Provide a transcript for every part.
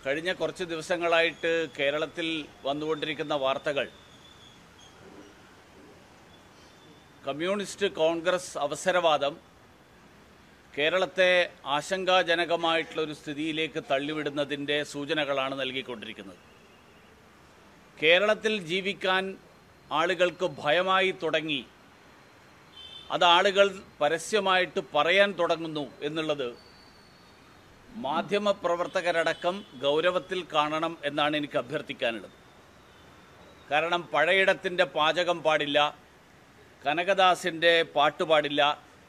കഴിഞ്ഞ കുറച്ച് ദിവസങ്ങളായിട്ട് കേരളത്തിൽ വന്നുകൊണ്ടിരിക്കുന്ന വാർത്തകൾ കമ്മ്യൂണിസ്റ്റ് കോൺഗ്രസ് അവസരവാദം കേരളത്തെ ആശങ്കാജനകമായിട്ടുള്ള ഒരു സ്ഥിതിയിലേക്ക് തള്ളിവിടുന്നതിൻ്റെ സൂചനകളാണ് നൽകിക്കൊണ്ടിരിക്കുന്നത് കേരളത്തിൽ ജീവിക്കാൻ ആളുകൾക്ക് ഭയമായി തുടങ്ങി അത് ആളുകൾ പരസ്യമായിട്ട് പറയാൻ തുടങ്ങുന്നു എന്നുള്ളത് മാധ്യമപ്രവർത്തകരടക്കം ഗൗരവത്തിൽ കാണണം എന്നാണ് എനിക്ക് അഭ്യർത്ഥിക്കാനുള്ളത് കാരണം പഴയിടത്തിൻ്റെ പാചകം പാടില്ല കനകദാസിൻ്റെ പാട്ട് പാടില്ല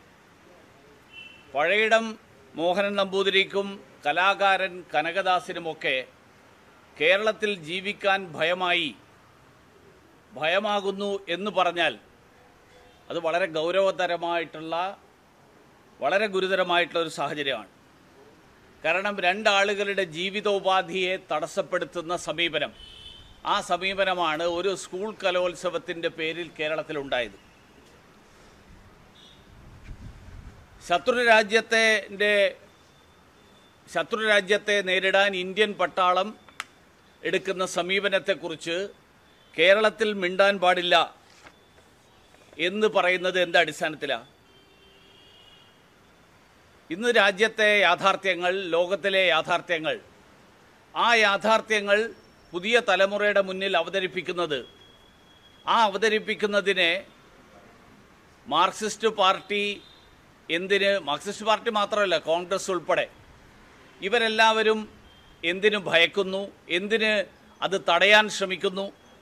പഴയിടം മോഹനൻ നമ്പൂതിരിക്കും കലാകാരൻ കനകദാസിനുമൊക്കെ കേരളത്തിൽ ജീവിക്കാൻ ഭയമായി ഭയമാകുന്നു എന്ന് പറഞ്ഞാൽ അത് വളരെ ഗൗരവതരമായിട്ടുള്ള വളരെ ഗുരുതരമായിട്ടുള്ള ഒരു സാഹചര്യമാണ് കാരണം രണ്ടാളുകളുടെ ജീവിതോപാധിയെ തടസ്സപ്പെടുത്തുന്ന സമീപനം ആ സമീപനമാണ് ഒരു സ്കൂൾ കലോത്സവത്തിൻ്റെ പേരിൽ കേരളത്തിലുണ്ടായത് ശത്രു രാജ്യത്തെ ശത്രു രാജ്യത്തെ നേരിടാൻ ഇന്ത്യൻ പട്ടാളം എടുക്കുന്ന സമീപനത്തെക്കുറിച്ച് കേരളത്തിൽ മിണ്ടാൻ പാടില്ല എന്ന് പറയുന്നത് എന്ത് അടിസ്ഥാനത്തിലാണ് ഇന്ന് രാജ്യത്തെ യാഥാർത്ഥ്യങ്ങൾ ലോകത്തിലെ യാഥാർത്ഥ്യങ്ങൾ ആ യാഥാർത്ഥ്യങ്ങൾ പുതിയ തലമുറയുടെ മുന്നിൽ അവതരിപ്പിക്കുന്നത് ആ അവതരിപ്പിക്കുന്നതിനെ മാർക്സിസ്റ്റ് പാർട്ടി എന്തിന് മാർക്സിസ്റ്റ് പാർട്ടി മാത്രമല്ല കോൺഗ്രസ് ഉൾപ്പെടെ ഇവരെല്ലാവരും എന്തിനു ഭയക്കുന്നു എന്തിന് അത് തടയാൻ ശ്രമിക്കുന്നു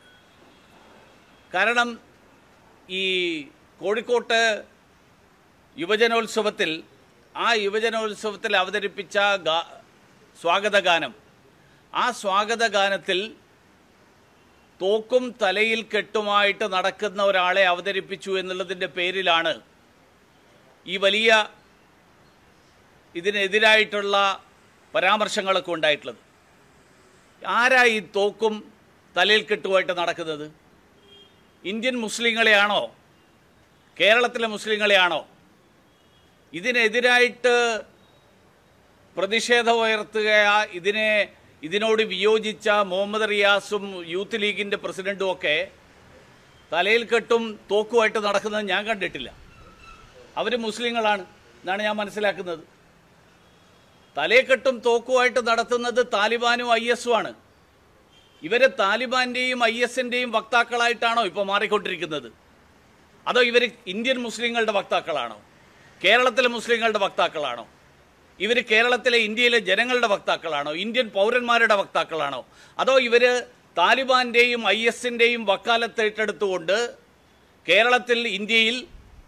കാരണം ഈ കോഴിക്കോട്ട് യുവജനോത്സവത്തിൽ ആ യുവജനോത്സവത്തിൽ അവതരിപ്പിച്ച ഗാ സ്വാഗതഗാനം ആ സ്വാഗതഗാനത്തിൽ തോക്കും തലയിൽ കെട്ടുമായിട്ട് നടക്കുന്ന ഒരാളെ അവതരിപ്പിച്ചു എന്നുള്ളതിൻ്റെ പേരിലാണ് ഈ വലിയ ഇതിനെതിരായിട്ടുള്ള പരാമർശങ്ങളൊക്കെ ഉണ്ടായിട്ടുള്ളത് ആരാ ഈ തോക്കും തലയിൽ കെട്ടുമായിട്ട് നടക്കുന്നത് ഇന്ത്യൻ മുസ്ലിങ്ങളെയാണോ കേരളത്തിലെ മുസ്ലിങ്ങളെയാണോ ഇതിനെതിരായിട്ട് പ്രതിഷേധം ഉയർത്തുകയാ ഇതിനെ ഇതിനോട് വിയോജിച്ച മുഹമ്മദ് റിയാസും യൂത്ത് ലീഗിൻ്റെ പ്രസിഡന്റും ഒക്കെ തലയിൽ കെട്ടും തോക്കുമായിട്ട് നടക്കുന്നത് ഞാൻ കണ്ടിട്ടില്ല അവർ മുസ്ലിങ്ങളാണ് എന്നാണ് ഞാൻ മനസ്സിലാക്കുന്നത് തലയെക്കെട്ടും തോക്കുമായിട്ട് നടത്തുന്നത് താലിബാനും ഐ എസും ആണ് ഇവര് താലിബാന്റെയും ഐ എസിന്റെയും വക്താക്കളായിട്ടാണോ ഇപ്പോൾ മാറിക്കൊണ്ടിരിക്കുന്നത് അതോ ഇവർ ഇന്ത്യൻ മുസ്ലിങ്ങളുടെ വക്താക്കളാണോ കേരളത്തിലെ മുസ്ലിങ്ങളുടെ വക്താക്കളാണോ ഇവർ കേരളത്തിലെ ഇന്ത്യയിലെ ജനങ്ങളുടെ വക്താക്കളാണോ ഇന്ത്യൻ പൗരന്മാരുടെ വക്താക്കളാണോ അതോ ഇവര് താലിബാന്റെയും ഐ എസിന്റെയും വക്കാലത്തേറ്റെടുത്തുകൊണ്ട് കേരളത്തിൽ ഇന്ത്യയിൽ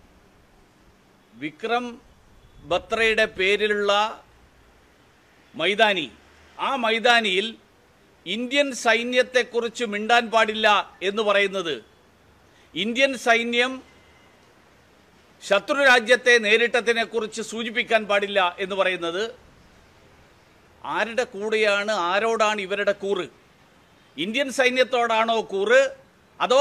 വിക്രം ബത്രയുടെ പേരിലുള്ള മൈതാനി ആ മൈതാനിയിൽ ഇന്ത്യൻ സൈന്യത്തെക്കുറിച്ച് മിണ്ടാൻ പാടില്ല എന്ന് പറയുന്നത് ഇന്ത്യൻ സൈന്യം ശത്രു രാജ്യത്തെ നേരിട്ടതിനെ കുറിച്ച് സൂചിപ്പിക്കാൻ പാടില്ല എന്ന് പറയുന്നത് ആരുടെ കൂടെയാണ് ആരോടാണ് ഇവരുടെ കൂറ് ഇന്ത്യൻ സൈന്യത്തോടാണോ കൂറ് അതോ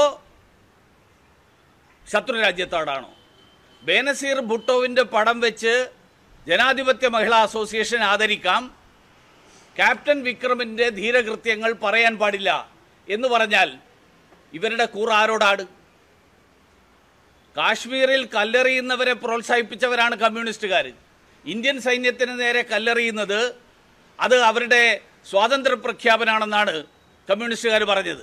ശത്രു രാജ്യത്തോടാണോ ബേനസീർ ഭുട്ടോവിൻ്റെ പടം വെച്ച് ജനാധിപത്യ മഹിളാ അസോസിയേഷൻ ആദരിക്കാം ക്യാപ്റ്റൻ വിക്രമിൻ്റെ ധീരകൃത്യങ്ങൾ പറയാൻ പാടില്ല എന്ന് പറഞ്ഞാൽ ഇവരുടെ കൂറ് ആരോടാണ് കാശ്മീരിൽ കല്ലെറിയുന്നവരെ പ്രോത്സാഹിപ്പിച്ചവരാണ് കമ്മ്യൂണിസ്റ്റുകാർ ഇന്ത്യൻ സൈന്യത്തിന് നേരെ കല്ലെറിയുന്നത് അത് അവരുടെ സ്വാതന്ത്ര്യ പ്രഖ്യാപനമാണെന്നാണ് കമ്മ്യൂണിസ്റ്റുകാർ പറഞ്ഞത്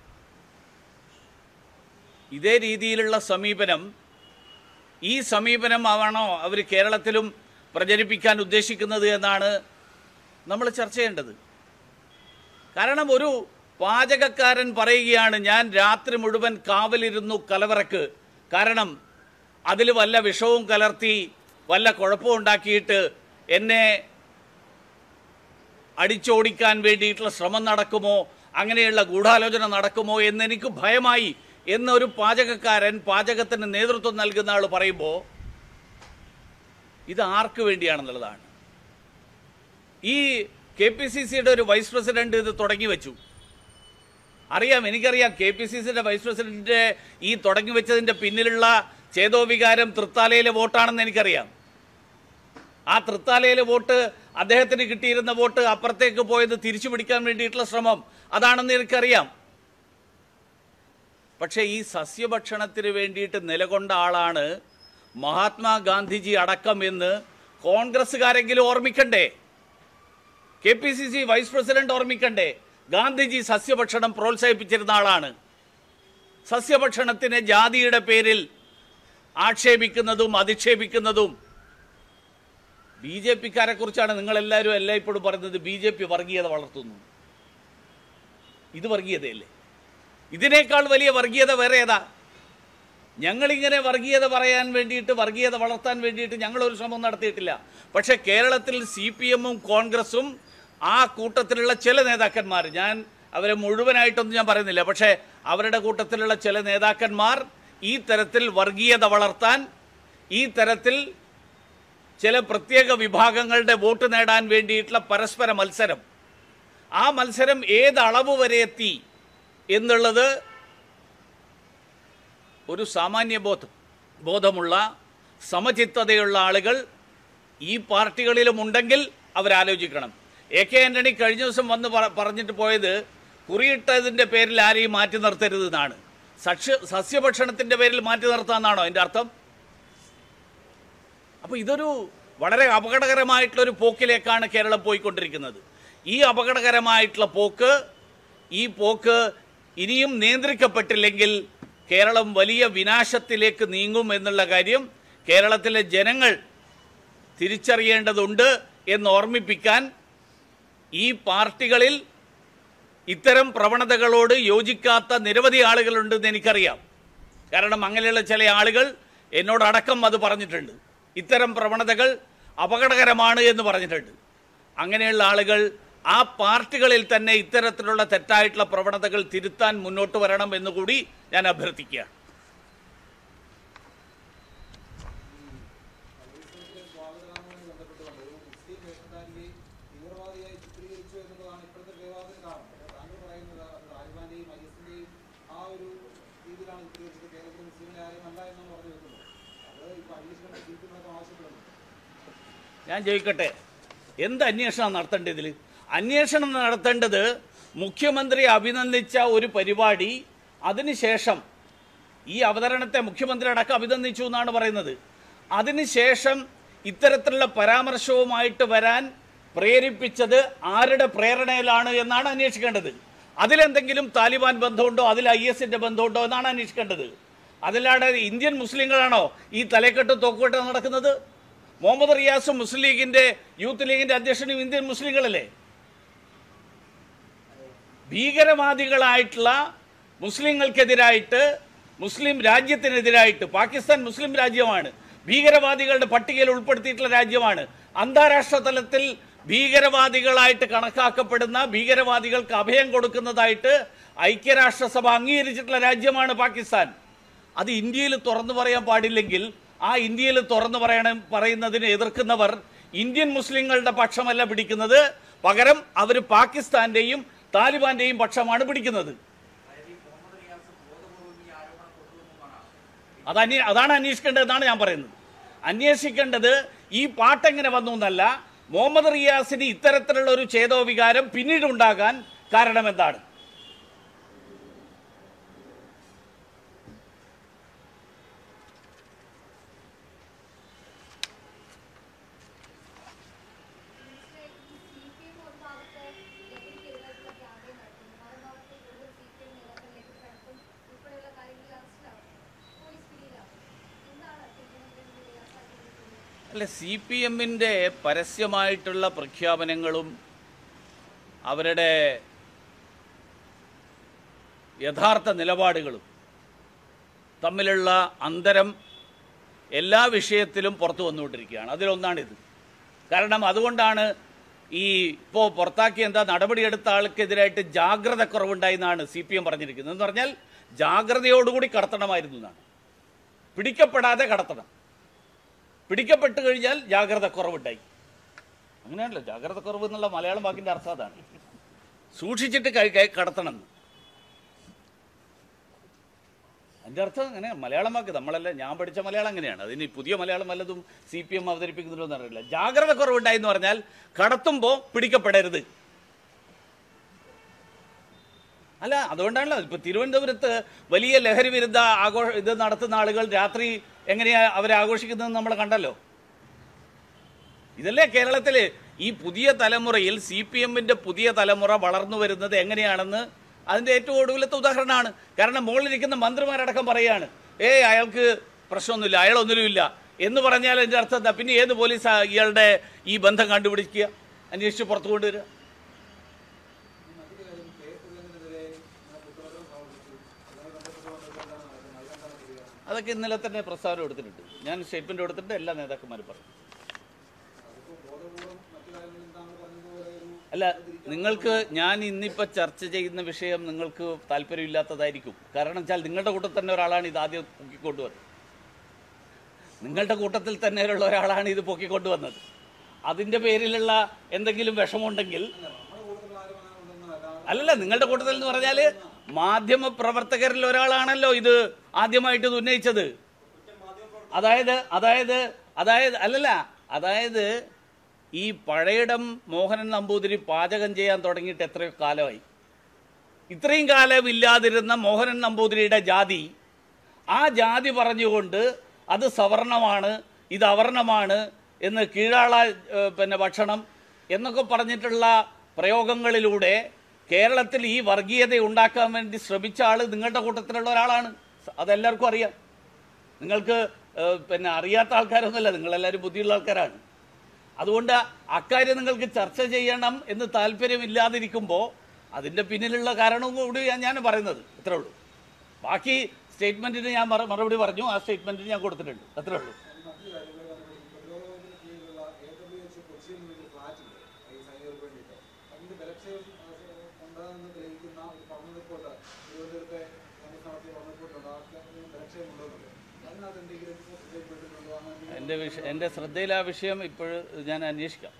ഇതേ രീതിയിലുള്ള സമീപനം ഈ സമീപനം ആണോ അവർ കേരളത്തിലും പ്രചരിപ്പിക്കാൻ ഉദ്ദേശിക്കുന്നത് എന്നാണ് നമ്മൾ ചർച്ച ചെയ്യേണ്ടത് കാരണം ഒരു പാചകക്കാരൻ പറയുകയാണ് ഞാൻ രാത്രി മുഴുവൻ കാവലിരുന്നു കലവറക്ക് കാരണം അതിൽ വല്ല വിഷവും കലർത്തി വല്ല കുഴപ്പവും ഉണ്ടാക്കിയിട്ട് എന്നെ അടിച്ചോടിക്കാൻ വേണ്ടിയിട്ടുള്ള ശ്രമം നടക്കുമോ അങ്ങനെയുള്ള ഗൂഢാലോചന നടക്കുമോ എന്നെനിക്ക് ഭയമായി എന്നൊരു പാചകക്കാരൻ പാചകത്തിന് നേതൃത്വം നൽകുന്ന ആൾ പറയുമ്പോൾ ഇത് ആർക്ക് വേണ്ടിയാണെന്നുള്ളതാണ് ഈ കെ പി സി സിയുടെ ഒരു വൈസ് പ്രസിഡന്റ് ഇത് തുടങ്ങി വെച്ചു അറിയാം എനിക്കറിയാം കെ പി സി സിയുടെ വൈസ് പ്രസിഡന്റ് ഈ തുടങ്ങി വെച്ചതിന്റെ പിന്നിലുള്ള ചേതോവികാരം തൃത്താലയിലെ വോട്ടാണെന്ന് എനിക്കറിയാം ആ തൃത്താലയിലെ വോട്ട് അദ്ദേഹത്തിന് കിട്ടിയിരുന്ന വോട്ട് അപ്പുറത്തേക്ക് പോയത് തിരിച്ചു പിടിക്കാൻ വേണ്ടിയിട്ടുള്ള ശ്രമം അതാണെന്ന് എനിക്കറിയാം പക്ഷേ ഈ സസ്യഭക്ഷണത്തിന് വേണ്ടിയിട്ട് നിലകൊണ്ട ആളാണ് മഹാത്മാഗാന്ധിജി അടക്കം എന്ന് കോൺഗ്രസ്സുകാരെങ്കിലും ഓർമ്മിക്കണ്ടേ K P C C vice president ഓർമ്മിക്കണ്ടേ Gandhiji സസ്യഭക്ഷണം പ്രോത്സാഹിപ്പിച്ചിരുന്ന ആളാണ് സസ്യഭക്ഷണത്തിനെ ജാതിയുടെ പേരിൽ ആക്ഷേപിക്കുന്നതും അധിക്ഷേപിക്കുന്നതും ബി ജെ പിക്കാരെ കുറിച്ചാണ് നിങ്ങളെല്ലാവരും എല്ലായ്പ്പോഴും പറയുന്നത് ബി ജെ പി വർഗീയത വളർത്തുന്നു ഇത് വർഗീയതയല്ലേ ഇതിനേക്കാൾ വലിയ വർഗീയത വേറെ ഏതാ ഞങ്ങളിങ്ങനെ വർഗീയത പറയാൻ വേണ്ടിയിട്ട് വർഗീയത വളർത്താൻ വേണ്ടിയിട്ട് ഞങ്ങളൊരു ശ്രമം നടത്തിയിട്ടില്ല പക്ഷേ കേരളത്തിൽ സി പി എമ്മും കോൺഗ്രസും ആ കൂട്ടത്തിലുള്ള ചില നേതാക്കന്മാർ ഞാൻ അവരെ മുഴുവനായിട്ടൊന്നും ഞാൻ പറയുന്നില്ല പക്ഷേ അവരുടെ കൂട്ടത്തിലുള്ള ചില നേതാക്കന്മാർ ഈ തരത്തിൽ വർഗീയത വളർത്താൻ ഈ തരത്തിൽ ചില പ്രത്യേക വിഭാഗങ്ങളുടെ വോട്ട് നേടാൻ വേണ്ടിയിട്ടുള്ള പരസ്പര മത്സരം ആ മത്സരം ഏത് അളവ് വരെ എത്തി എന്നുള്ളത് ഒരു സാമാന്യ ബോധം ബോധമുള്ള സമചിത്തതയുള്ള ആളുകൾ ഈ പാർട്ടികളിലും ഉണ്ടെങ്കിൽ അവരാലോചിക്കണം എ കെ ആന്റണി കഴിഞ്ഞ ദിവസം വന്ന് പറ- പറഞ്ഞിട്ട് പോയത് കുറിയിട്ടതിൻ്റെ പേരിൽ ആരെയും മാറ്റി നിർത്തരുത് എന്നാണ് സസ്യ സസ്യഭക്ഷണത്തിൻ്റെ പേരിൽ മാറ്റി നിർത്താമെന്നാണോ എൻ്റെ അർത്ഥം അപ്പോൾ ഇതൊരു വളരെ അപകടകരമായിട്ടുള്ള ഒരു പോക്കിലേക്കാണ് കേരളം പോയിക്കൊണ്ടിരിക്കുന്നത് ഈ അപകടകരമായിട്ടുള്ള പോക്ക് ഈ പോക്ക് ഇനിയും നിയന്ത്രിക്കപ്പെട്ടില്ലെങ്കിൽ കേരളം വലിയ വിനാശത്തിലേക്ക് നീങ്ങും എന്നുള്ള കാര്യം കേരളത്തിലെ ജനങ്ങൾ തിരിച്ചറിയേണ്ടതുണ്ട് എന്ന് ഓർമ്മിപ്പിക്കാൻ ഈ പാർട്ടികളിൽ ഇത്തരം പ്രവണതകളോട് യോജിക്കാത്ത നിരവധി ആളുകളുണ്ടെന്ന് എനിക്കറിയാം കാരണം അങ്ങനെയുള്ള ചില ആളുകൾ എന്നോടടക്കം അത് പറഞ്ഞിട്ടുണ്ട് ഇത്തരം പ്രവണതകൾ അപകടകരമാണ് എന്ന് പറഞ്ഞിട്ടുണ്ട് അങ്ങനെയുള്ള ആളുകൾ ആ പാർട്ടികളിൽ തന്നെ ഇത്തരത്തിലുള്ള തെറ്റായിട്ടുള്ള പ്രവണതകൾ തിരുത്താൻ മുന്നോട്ട് വരണം എന്നുകൂടി ഞാൻ അഭ്യർത്ഥിക്കുകയാണ് സ്വാഗതനാമവുമായി ബന്ധപ്പെട്ടുകൊണ്ട് ഒരു മുസ്ലിം വേഷധാരിയെ തീവ്രവാദിയായി ചിത്രീകരിച്ചു എന്നുള്ളതാണ് ഇപ്പോഴത്തെ വിവാദത്തിന് കാരണം അപ്പോൾ താങ്കൾ പറയുന്നത് അത് താലിബാന്റെയും ഐ എസിന്റെയും ആ ഒരു രീതിയിലാണ് ചിത്രീകരിച്ചത് കേരളത്തിലെ മുസ്ലിങ്ങളെ ആരെയും അല്ല എന്നാണ് പറഞ്ഞു വെക്കുന്നത് അത് ഇപ്പോൾ അന്വേഷണം ജീവിക്കുന്നതൊക്കെ ആവശ്യപ്പെടുന്നു ഞാൻ ചോദിക്കട്ടെ എന്ത് അന്വേഷണം നടത്തേണ്ടത് ഇതിൽ അന്വേഷണം നടത്തേണ്ടത് മുഖ്യമന്ത്രി അഭിനന്ദിച്ച ഒരു പരിപാടി അതിനുശേഷം ഈ അവതരണത്തെ മുഖ്യമന്ത്രി അടക്കം അഭിനന്ദിച്ചു എന്നാണ് പറയുന്നത് അതിനുശേഷം ഇത്തരത്തിലുള്ള പരാമർശവുമായിട്ട് വരാൻ പ്രേരിപ്പിച്ചത് ആരുടെ പ്രേരണയിലാണ് എന്നാണ് അന്വേഷിക്കേണ്ടത് അതിലെന്തെങ്കിലും താലിബാൻ ബന്ധമുണ്ടോ അതിൽ ഐ എസിന്റെ ബന്ധമുണ്ടോ എന്നാണ് അന്വേഷിക്കേണ്ടത് അതിലാടെ ഇന്ത്യൻ മുസ്ലിങ്ങളാണോ ഈ തലക്കെട്ട് തോക്കുകെട്ട് നടക്കുന്നത് മുഹമ്മദ് റിയാസും മുസ്ലിം ലീഗിന്റെ യൂത്ത് ലീഗിന്റെ അധ്യക്ഷനും ഇന്ത്യൻ മുസ്ലിങ്ങളല്ലേ ഭീകരവാദികളായിട്ടുള്ള മുസ്ലിങ്ങൾക്കെതിരായിട്ട് മുസ്ലിം രാജ്യത്തിനെതിരായിട്ട് പാകിസ്ഥാൻ മുസ്ലിം രാജ്യമാണ് ഭീകരവാദികളുടെ പട്ടികയിൽ ഉൾപ്പെടുത്തിയിട്ടുള്ള രാജ്യമാണ് അന്താരാഷ്ട്ര തലത്തിൽ ഭീകരവാദികളായിട്ട് കണക്കാക്കപ്പെടുന്ന ഭീകരവാദികൾക്ക് അഭയം കൊടുക്കുന്നതായിട്ട് ഐക്യരാഷ്ട്രസഭ അംഗീകരിച്ചിട്ടുള്ള രാജ്യമാണ് പാകിസ്ഥാൻ അത് ഇന്ത്യയിൽ തുറന്നു പറയാൻ പാടില്ലെങ്കിൽ ആ ഇന്ത്യയിൽ തുറന്നു പറയണം പറയുന്നതിനെ എതിർക്കുന്നവർ ഇന്ത്യൻ മുസ്ലിങ്ങളുടെ പക്ഷമല്ല പിടിക്കുന്നത് പകരം അവർ പാകിസ്ഥാന്റെയും താലിബാന്റെയും പക്ഷമാണ് പിടിക്കുന്നത് അത് അന്വേ അതാണ് അന്വേഷിക്കേണ്ടതെന്നാണ് ഞാൻ പറയുന്നത് അന്വേഷിക്കേണ്ടത് ഈ പാട്ടെങ്ങനെ വന്നു എന്നല്ല മുഹമ്മദ് റിയാസിന് ഇത്തരത്തിലുള്ള ഒരു ചേതോ വികാരം പിന്നീട് ഉണ്ടാകാൻ കാരണം എന്താണ് സിപിഎം ഒരു ഭാഗത്ത് ലഹരിക്കെതിരായിട്ടുള്ള ക്യാമ്പയിൻ നടത്തുന്നു മറുഭാഗത്ത് കൂടുതൽ സിപിഎം നേതാക്കളിലേക്ക് കടത്തും ഉൾപ്പെടെയുള്ള കാര്യങ്ങളിൽ അറസ്റ്റിലാവും പോലീസ് പിടിയിലാവും എന്താണ് മുഖ്യമന്ത്രിയുടെ ആ സാഹചര്യത്തിൽ അല്ല സി പി എമ്മിൻ്റെ പരസ്യമായിട്ടുള്ള പ്രഖ്യാപനങ്ങളും അവരുടെ യഥാർത്ഥ നിലപാടുകളും തമ്മിലുള്ള അന്തരം എല്ലാ വിഷയത്തിലും പുറത്തു വന്നുകൊണ്ടിരിക്കുകയാണ് അതിലൊന്നാണിത് കാരണം അതുകൊണ്ടാണ് ഈ ഇപ്പോൾ പുറത്താക്കി എന്താ നടപടിയെടുത്ത ആൾക്കെതിരായിട്ട് ജാഗ്രത കുറവുണ്ടായി എന്നാണ് സി പി എം പറഞ്ഞിരിക്കുന്നത് എന്ന് പറഞ്ഞാൽ ജാഗ്രതയോടുകൂടി കടത്തണമായിരുന്നു എന്നാണ് പിടിക്കപ്പെടാതെ കടത്തണം പിടിക്കപ്പെട്ട് കഴിഞ്ഞാൽ ജാഗ്രത കുറവുണ്ടായി അങ്ങനെയാണല്ലോ ജാഗ്രത കുറവ് എന്നുള്ള മലയാളം വാക്കിന്റെ അർത്ഥം അതാണ് സൂക്ഷിച്ചിട്ട് കൈ കൈ കടത്തണം എന്ന്. അതിൻ്റെ അർത്ഥം അങ്ങനെ മലയാളം വാക്ക് നമ്മളല്ല ഞാൻ പഠിച്ച മലയാളം അങ്ങനെയാണ് അതിന് ഈ പുതിയ മലയാളം വല്ലതും സി പി എം അവതരിപ്പിക്കുന്നുണ്ടോ എന്ന് അറിയില്ല ജാഗ്രത കുറവുണ്ടായി എന്ന് പറഞ്ഞാൽ കടത്തുമ്പോൾ പിടിക്കപ്പെടരുത് അല്ല അതുകൊണ്ടാണല്ലോ ഇപ്പൊ തിരുവനന്തപുരത്ത് വലിയ ലഹരി വിരുദ്ധ ആഘോഷ ഇത് നടത്തുന്ന ആളുകൾ രാത്രി എങ്ങനെയാ അവരെ ആഘോഷിക്കുന്നത് നമ്മൾ കണ്ടല്ലോ ഇതല്ലേ കേരളത്തില് ഈ പുതിയ തലമുറയിൽ സി പി എമ്മിന്റെ പുതിയ തലമുറ വളർന്നു വരുന്നത് എങ്ങനെയാണെന്ന് അതിന്റെ ഏറ്റവും ഒടുവിലത്തെ ഉദാഹരണമാണ് കാരണം മുകളിലിരിക്കുന്ന മന്ത്രിമാരടക്കം പറയാണ് ഏ അയാൾക്ക് പ്രശ്നമൊന്നുമില്ല അയാളൊന്നിനുമില്ല എന്ന് പറഞ്ഞാൽ അതിന്റെ അർത്ഥം എന്താ പിന്നെ ഏത് പോലീസാ ഇയാളുടെ ഈ ബന്ധം കണ്ടുപിടിക്കുക അന്വേഷിച്ച് പുറത്തു കൊണ്ടുവരിക മറ്റൊരു കാര്യം കെ സുരേന്ദ്രനെതിരെ ഇങ്ങനെ കുറ്റപത്രം സമർപ്പിച്ചു അതുമായി ബന്ധപ്പെട്ടുകൊണ്ട് എന്താണ് നടക്കുന്നത് അതിനെന്താണ് പ്രതികരണം അതൊക്കെ ഇന്നലെ തന്നെ പ്രസ്താവന കൊടുത്തിട്ടുണ്ട് ഞാൻ സ്റ്റേറ്റ്മെന്റ് കൊടുത്തിട്ട് എല്ലാ നേതാക്കന്മാരും പറഞ്ഞു അതിപ്പോൾ ബോധപൂർവം മറ്റു കാര്യങ്ങളിൽ താങ്കൾ പറഞ്ഞതുപോലെ ഒരു അല്ല നിങ്ങൾക്ക് ഞാൻ ഇന്നിപ്പോൾ ചർച്ച ചെയ്യുന്ന വിഷയം നിങ്ങൾക്ക് താല്പര്യമില്ലാത്തതായിരിക്കും കാരണം വെച്ചാൽ നിങ്ങളുടെ കൂട്ടത്തിൽ തന്നെ ഒരാളാണ് ഇത് ആദ്യം പൊക്കിക്കൊണ്ടുവന്നത് നിങ്ങളുടെ കൂട്ടത്തിൽ തന്നെ ഉള്ള ഒരാളാണ് ഇത് പൊക്കിക്കൊണ്ടുവന്നത് അതിൻ്റെ പേരിലുള്ള എന്തെങ്കിലും വിഷമമുണ്ടെങ്കിൽ നമ്മുടെ കൂടുതൽ ആരും അങ്ങനെ ഉണ്ടെന്നല്ല അല്ലല്ല നിങ്ങളുടെ കൂട്ടത്തിൽ എന്ന് പറഞ്ഞാൽ മാധ്യമ പ്രവർത്തകരിൽ ഒരാളാണല്ലോ ഇത് ആദ്യമായിട്ട് ഇത് ഉന്നയിച്ചത് അതായത് അതായത് അതായത് അല്ലല്ല അതായത് ഈ പഴയിടം മോഹനൻ നമ്പൂതിരി പാചകം ചെയ്യാൻ തുടങ്ങിയിട്ട് എത്രയോ കാലമായി ഇത്രയും കാലം ഇല്ലാതിരുന്ന മോഹനൻ നമ്പൂതിരിയുടെ ജാതി ആ ജാതി പറഞ്ഞുകൊണ്ട് അത് സവർണമാണ് ഇത് അവർണമാണ് എന്ന് കീഴാള ഏഹ്, പിന്നെ ഭക്ഷണം എന്നൊക്കെ പറഞ്ഞിട്ടുള്ള പ്രയോഗങ്ങളിലൂടെ കേരളത്തിൽ ഈ വർഗീയത ഉണ്ടാക്കാൻ വേണ്ടി ശ്രമിച്ച ആൾ നിങ്ങളുടെ കൂട്ടത്തിലുള്ള ഒരാളാണ് അതെല്ലാവർക്കും അറിയാം നിങ്ങൾക്ക് ഏഹ്, പിന്നെ അറിയാത്ത ആൾക്കാരൊന്നുമല്ല നിങ്ങളെല്ലാവരും ബുദ്ധിയുള്ള ആൾക്കാരാണ് അതുകൊണ്ട് അക്കാര്യം നിങ്ങൾക്ക് ചർച്ച ചെയ്യണം എന്ന് താല്പര്യമില്ലാതിരിക്കുമ്പോൾ അതിൻ്റെ പിന്നിലുള്ള കാരണവും കൂടി ഞാൻ- ഞാൻ പറയുന്നത് ഇത്രേ ഉള്ളൂ ബാക്കി സ്റ്റേറ്റ്മെൻറ്റിന് ഞാൻ മറ- മറുപടി പറഞ്ഞു ആ സ്റ്റേറ്റ്മെൻറ്റിന് ഞാൻ കൊടുത്തിട്ടുണ്ട് അത്രേ ഉള്ളൂ മറ്റൊരു കാര്യം ഇവിടെ വന്നിട്ട് ഈ പ്രതിരോധ വകുപ്പിന് കീഴിലുള്ള എ ഡബ്ല്യു എച്ച് കൊച്ചിയിൽ നിന്നൊരു ഫ്ലാറ്റിൽ ഈ സൈനികർക്ക് വേണ്ടിയിട്ട് അതിന്റെ ബലക്ഷയം ഉണ്ടാകുന്ന തെളിയിക്കുന്ന ഒരു പഠന റിപ്പോർട്ട് തിരുവനന്തപുരത്തെ നമുക്ക് നടത്തിയ പഠന റിപ്പോർട്ടുണ്ട് ആ ബലക്ഷയം ഉണ്ടെന്നുണ്ട് അതിനകത്ത് എന്തെങ്കിലും ശ്രദ്ധയിൽപ്പെട്ടിട്ടുണ്ടോ അങ്ങനെ എൻ്റെ വിഷയം എൻ്റെ ശ്രദ്ധയിൽ ആ വിഷയം ഇപ്പോൾ ഞാൻ അന്വേഷിക്കാം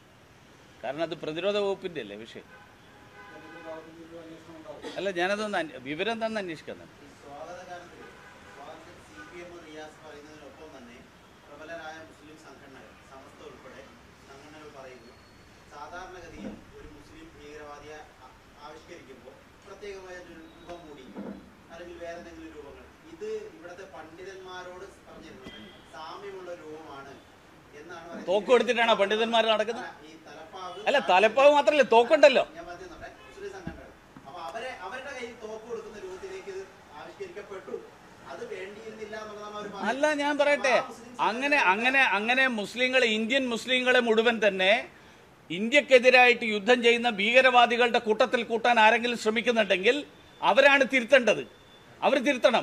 കാരണം അത് പ്രതിരോധ വകുപ്പിൻ്റെ അല്ലേ വിഷയം എന്തെങ്കിലും ഭാഗത്തു നിന്ന് ഒരു അന്വേഷണം ഉണ്ടാവും അല്ല ഞാനതൊന്ന് അന്വ- വിവരം തന്നെ അന്വേഷിക്കാം തന്നെ ഈ സ്വാഗതകാലത്തിൽ സ്വാഗതത്തിൽ സി പി എം റിയാസ് പറയുന്നതിനൊപ്പം തന്നെ പ്രബലരായ മുസ്ലിം സംഘടനകൾ സമസ്ത ഉൾപ്പെടെ സംഘടനകൾ പറയുന്നു സാധാരണഗതിയിൽ ഒരു മുസ്ലിം ഭീകരവാദിയെ ആ- ആവിഷ്കരിക്കുമ്പോൾ പ്രത്യേകമായ ഒരു രൂപം മൂടി അല്ലെങ്കിൽ വേറെ എന്തെങ്കിലും രൂപങ്ങൾ ഇത് ഇവിടുത്തെ പണ്ഡിതന്മാരോട് പറഞ്ഞിരുന്നത് സാമ്യമുള്ള രൂപമാണ് എന്നാണ് പറയുന്നത്. തോക്ക് എടുത്തിട്ടാണോ പണ്ഡിതന്മാർ നടക്കുന്നത് അല്ല, ഈ തലപ്പാവ് അല്ല തലപ്പാവ് മാത്രമല്ല തോക്കുണ്ടല്ലോ ഞാൻ പറഞ്ഞത് നമ്മുടെ മുസ്ലിം സംഘടനകൾ അപ്പൊ അവരെ അവരുടെ കയ്യിൽ തോക്ക് കൊടുക്കുന്ന രൂപത്തിലേക്ക് ഇത് ആവിഷ്കരിക്കപ്പെട്ടു അത് വേണ്ടിയിരുന്നില്ല എന്നുള്ളതാണ് അവർ പറഞ്ഞത്. അല്ല ഞാൻ പറയട്ടെ അങ്ങനെ അങ്ങനെ അങ്ങനെ മുസ്ലിങ്ങളെ ഇന്ത്യൻ മുസ്ലിങ്ങളെ മുഴുവൻ തന്നെ ഇന്ത്യക്കെതിരായിട്ട് യുദ്ധം ചെയ്യുന്ന ഭീകരവാദികളുടെ കൂട്ടത്തിൽ കൂട്ടാൻ ആരെങ്കിലും ശ്രമിക്കുന്നുണ്ടെങ്കിൽ അവരാണ് തിരുത്തേണ്ടത് അവർ തിരുത്തണം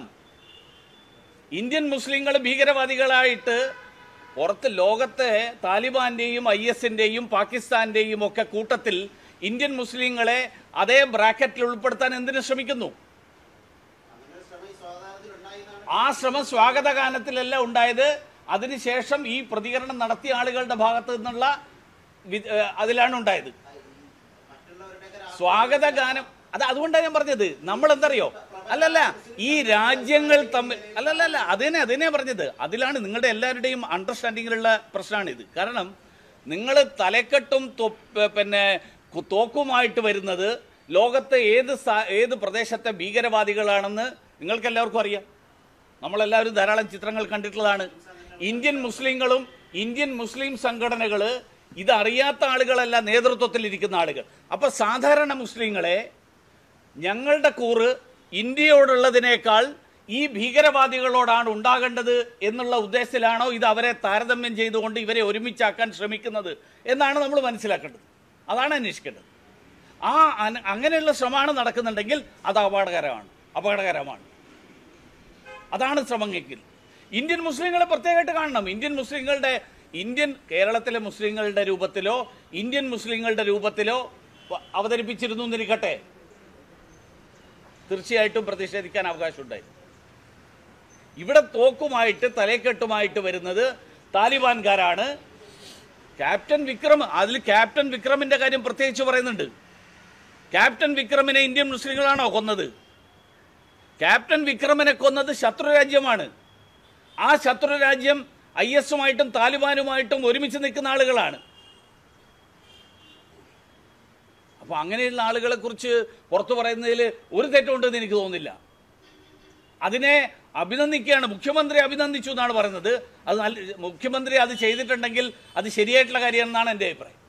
ഇന്ത്യൻ മുസ്ലിങ്ങൾ ഭീകരവാദികളായിട്ട് പുറത്ത് ലോകത്തെ താലിബാന്റെയും ഐ എസിന്റെയും പാകിസ്ഥാന്റെയും ഒക്കെ കൂട്ടത്തിൽ ഇന്ത്യൻ മുസ്ലിങ്ങളെ അതേ ബ്രാക്കറ്റിൽ ഉൾപ്പെടുത്താൻ എന്തിനു ശ്രമിക്കുന്നു അങ്ങനെ ഒരു ശ്രമം ഈ സ്വാതന്ത്ര്യത്തിൽ ഉണ്ടായി എന്നാണ് ആ ശ്രമം സ്വാഗതഗാനത്തിലല്ല ഉണ്ടായത് അതിനുശേഷം ഈ പ്രതികരണം നടത്തിയ ആളുകളുടെ ഭാഗത്ത് നിന്നുള്ള വി- ഏഹ് അതിലാണ് ഉണ്ടായത് മറ്റുള്ളവരുടെയൊക്കെ രാ- സ്വാഗതഗാനം അത് അതുകൊണ്ടാണ് ഞാൻ പറഞ്ഞത് നമ്മൾ എന്തറിയോ അല്ലല്ല ഈ രാജ്യങ്ങൾ തമ്മിൽ അല്ലല്ല അതിനെ അതിനെ പറഞ്ഞത് അതിലാണ് നിങ്ങളുടെ എല്ലാവരുടെയും അണ്ടർസ്റ്റാൻഡിങ്ങിലുള്ള പ്രശ്നമാണിത് കാരണം നിങ്ങൾ തലക്കെട്ടും തൊപ്പ് പിന്നെ കു- തോക്കുമായിട്ട് വരുന്നത് ലോകത്തെ ഏത് സ- ഏത് പ്രദേശത്തെ ഭീകരവാദികളാണെന്ന് നിങ്ങൾക്ക് എല്ലാവർക്കും അറിയാം നമ്മളെല്ലാവരും ധാരാളം ചിത്രങ്ങൾ കണ്ടിട്ടുള്ളതാണ് ഇന്ത്യൻ മുസ്ലിങ്ങളും ഇന്ത്യൻ മുസ്ലിം സംഘടനകൾ ഇതറിയാത്ത ആളുകളല്ല നേതൃത്വത്തിൽ ഇരിക്കുന്ന ആളുകൾ അപ്പൊ സാധാരണ മുസ്ലിങ്ങളെ ഞങ്ങളുടെ കൂറ് ഇന്ത്യയോടുള്ളതിനേക്കാൾ ഈ ഭീകരവാദികളോടാണ് ഉണ്ടാകേണ്ടത് എന്നുള്ള ഉദ്ദേശത്തിലാണോ ഇത് അവരെ താരതമ്യം ചെയ്തുകൊണ്ട് ഇവരെ ഒരുമിച്ചാക്കാൻ ശ്രമിക്കുന്നത് എന്നാണ് നമ്മൾ മനസ്സിലാക്കേണ്ടത് അതാണ് അന്വേഷിക്കേണ്ടത് ആ അന- അങ്ങനെയുള്ള ശ്രമമാണ് നടക്കുന്നുണ്ടെങ്കിൽ അത് അപകടകരമാണ് അപകടകരമാണ് അതാണ് ശ്രമമെങ്കിൽ ഇന്ത്യൻ മുസ്ലിങ്ങളെ പ്രത്യേകമായിട്ട് കാണണം ഇന്ത്യൻ മുസ്ലിങ്ങളുടെ ഇന്ത്യൻ കേരളത്തിലെ മുസ്ലിങ്ങളുടെ രൂപത്തിലോ ഇന്ത്യൻ മുസ്ലിങ്ങളുടെ രൂപത്തിലോ വ- അവതരിപ്പിച്ചിരുന്നു എന്നിരിക്കട്ടെ തീർച്ചയായിട്ടും പ്രതിഷേധിക്കാൻ അവകാശമുണ്ടായി ഇവിടെ തോക്കുമായിട്ട് തലക്കെട്ടുമായിട്ട് വരുന്നത് താലിബാൻകാരാണ് ക്യാപ്റ്റൻ വിക്രം അതിൽ ക്യാപ്റ്റൻ വിക്രമിന്റെ കാര്യം പ്രത്യേകിച്ച് പറയുന്നുണ്ട് ക്യാപ്റ്റൻ വിക്രമിനെ ഇന്ത്യൻ മുസ്ലിങ്ങളാണോ കൊന്നത് ക്യാപ്റ്റൻ വിക്രമനെ കൊന്നത് ശത്രുരാജ്യമാണ് ആ ശത്രുരാജ്യം ഐ എസുമായിട്ടും താലിബാനുമായിട്ടും ഒരുമിച്ച് നിൽക്കുന്ന ആളുകളാണ് അപ്പോൾ അങ്ങനെയുള്ള ആളുകളെ കുറിച്ച് പുറത്തു പറയുന്നതിൽ ഒരു തെറ്റുണ്ടെന്ന് എനിക്ക് തോന്നുന്നില്ല അതിനെ അഭിനന്ദിക്കുകയാണ് മുഖ്യമന്ത്രി അഭിനന്ദിച്ചു എന്നാണ് പറയുന്നത് അത് നല്ല മുഖ്യമന്ത്രി അത് ചെയ്തിട്ടുണ്ടെങ്കിൽ അത് ശരിയായിട്ടുള്ള കാര്യമെന്നാണ് എൻ്റെ അഭിപ്രായം